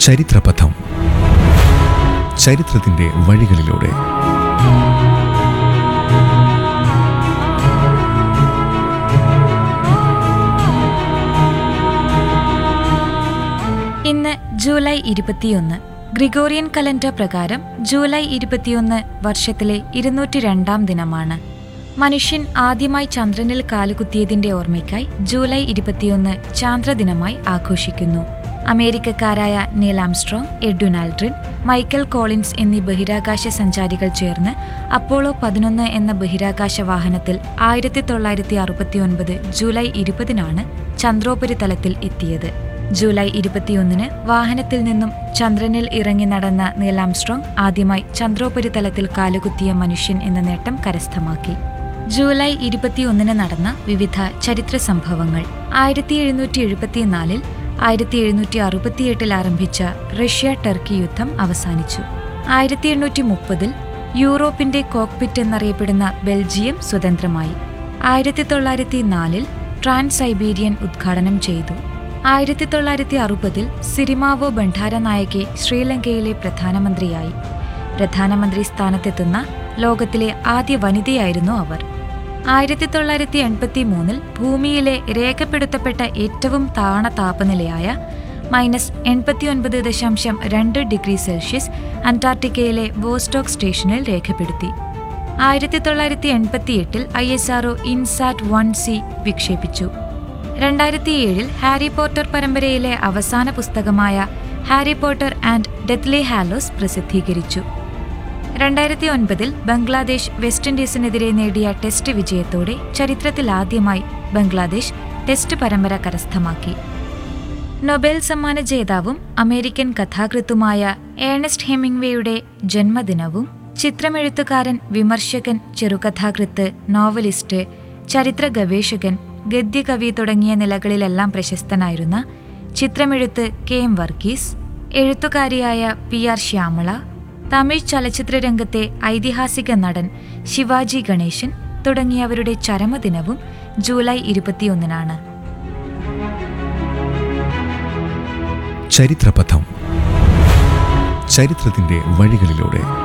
ചരിത്രപഥം ചരിത്രത്തിന്റെ വഴികളിലൂടെ ഇന്ന് ജൂലൈ ഇരുപത്തിയൊന്ന് ഗ്രിഗോറിയൻ കലണ്ടർ പ്രകാരം ജൂലൈ ഇരുപത്തിയൊന്ന് വർഷത്തിലെ ഇരുന്നൂറ്റി രണ്ടാം ദിനമാണ് മനുഷ്യൻ ആദ്യമായി ചന്ദ്രനിൽ കാലുകുത്തിയതിന്റെ ഓർമ്മയ്ക്കായി ജൂലൈ ഇരുപത്തിയൊന്ന് ചാന്ദ്രദിനമായി ആഘോഷിക്കുന്നു അമേരിക്കക്കാരായ Neil Armstrong Edwin Aldrin Michael Collins എന്നീ ബഹിരാകാശ സഞ്ചാരികൾ ചേർന്ന് അപ്പോളോ പതിനൊന്ന് എന്ന ബഹിരാകാശ വാഹനത്തിൽ ആയിരത്തി തൊള്ളായിരത്തി അറുപത്തിയൊൻപത് ജൂലൈ ഇരുപതിനാണ് ചന്ദ്രോപരിതലത്തിൽ എത്തിയത് ജൂലൈ ഇരുപത്തിയൊന്നിന് വാഹനത്തിൽ നിന്നും ചന്ദ്രനിൽ ഇറങ്ങി നടന്ന നീൽ ആംസ്ട്രോങ് ആദ്യമായി ചന്ദ്രോപരിതലത്തിൽ കാലുകുത്തിയ മനുഷ്യൻ എന്ന നേട്ടം കരസ്ഥമാക്കി ജൂലൈ ഇരുപത്തിയൊന്നിന് നടന്ന വിവിധ ചരിത്ര സംഭവങ്ങൾ ആയിരത്തി എഴുന്നൂറ്റി എഴുപത്തിനാലിൽ ആയിരത്തി എഴുന്നൂറ്റി അറുപത്തിയെട്ടിൽ ആരംഭിച്ച റഷ്യ ടർക്കി യുദ്ധം അവസാനിച്ചു ആയിരത്തി എണ്ണൂറ്റി മുപ്പതിൽ യൂറോപ്പിന്റെ കോക്പിറ്റ് എന്നറിയപ്പെടുന്ന ബെൽജിയം സ്വതന്ത്രമായി ആയിരത്തി തൊള്ളായിരത്തി നാലിൽ ട്രാൻസ് സൈബീരിയൻ ഉദ്ഘാടനം ചെയ്തു ആയിരത്തി തൊള്ളായിരത്തി അറുപതിൽ സിരിമാവോ ഭണ്ഡാരനായകെ ശ്രീലങ്കയിലെ പ്രധാനമന്ത്രിയായി പ്രധാനമന്ത്രി സ്ഥാനത്തെത്തുന്ന ലോകത്തിലെ ആദ്യ വനിതയായിരുന്നു അവർ ആയിരത്തി തൊള്ളായിരത്തി എൺപത്തി മൂന്നിൽ ഭൂമിയിലെ രേഖപ്പെടുത്തപ്പെട്ട ഏറ്റവും താണ താപനിലയായ മൈനസ് എൺപത്തിയൊൻപത് ദശാംശം രണ്ട് ഡിഗ്രി സെൽഷ്യസ് അന്റാർട്ടിക്കയിലെ വോസ്റ്റോക്ക് സ്റ്റേഷനിൽ രേഖപ്പെടുത്തി ആയിരത്തി തൊള്ളായിരത്തി എൺപത്തിയെട്ടിൽ I S R O INSAT one C വിക്ഷേപിച്ചു രണ്ടായിരത്തി ഏഴിൽ ഹാരി പോട്ടർ പരമ്പരയിലെ അവസാന പുസ്തകമായ Harry Potter and Deathly Hallows പ്രസിദ്ധീകരിച്ചു രണ്ടായിരത്തി ഒൻപതിൽ ബംഗ്ലാദേശ് വെസ്റ്റ് ഇൻഡീസിനെതിരെ നേടിയ ടെസ്റ്റ് വിജയത്തോടെ ചരിത്രത്തിലാദ്യമായി ബംഗ്ലാദേശ് ടെസ്റ്റ് പരമ്പര കരസ്ഥമാക്കി നൊബേൽ സമ്മാന ജേതാവും അമേരിക്കൻ കഥാകൃത്തുമായ ഏണസ്റ്റ് ഹെമിംഗ്വേയുടെ ജന്മദിനവും ചിത്രമെഴുത്തുകാരൻ വിമർശകൻ ചെറുകഥാകൃത്ത് നോവലിസ്റ്റ് ചരിത്ര ഗവേഷകൻ ഗദ്യകവി തുടങ്ങിയ നിലകളിലെല്ലാം പ്രശസ്തനായിരുന്ന ചിത്രമെഴുത്ത് കെ എം വർഗീസ് എഴുത്തുകാരിയായ പി ആർ ശ്യാമള തമിഴ് ചലച്ചിത്ര രംഗത്തെ ഐതിഹാസിക നടൻ ശിവാജി ഗണേശൻ തുടങ്ങിയവരുടെ ചരമദിനവും ജൂലൈ ഇരുപത്തിയൊന്നിനാണ് ചരിത്രപഥം ചരിത്രത്തിന്റെ വഴികളിലൂടെ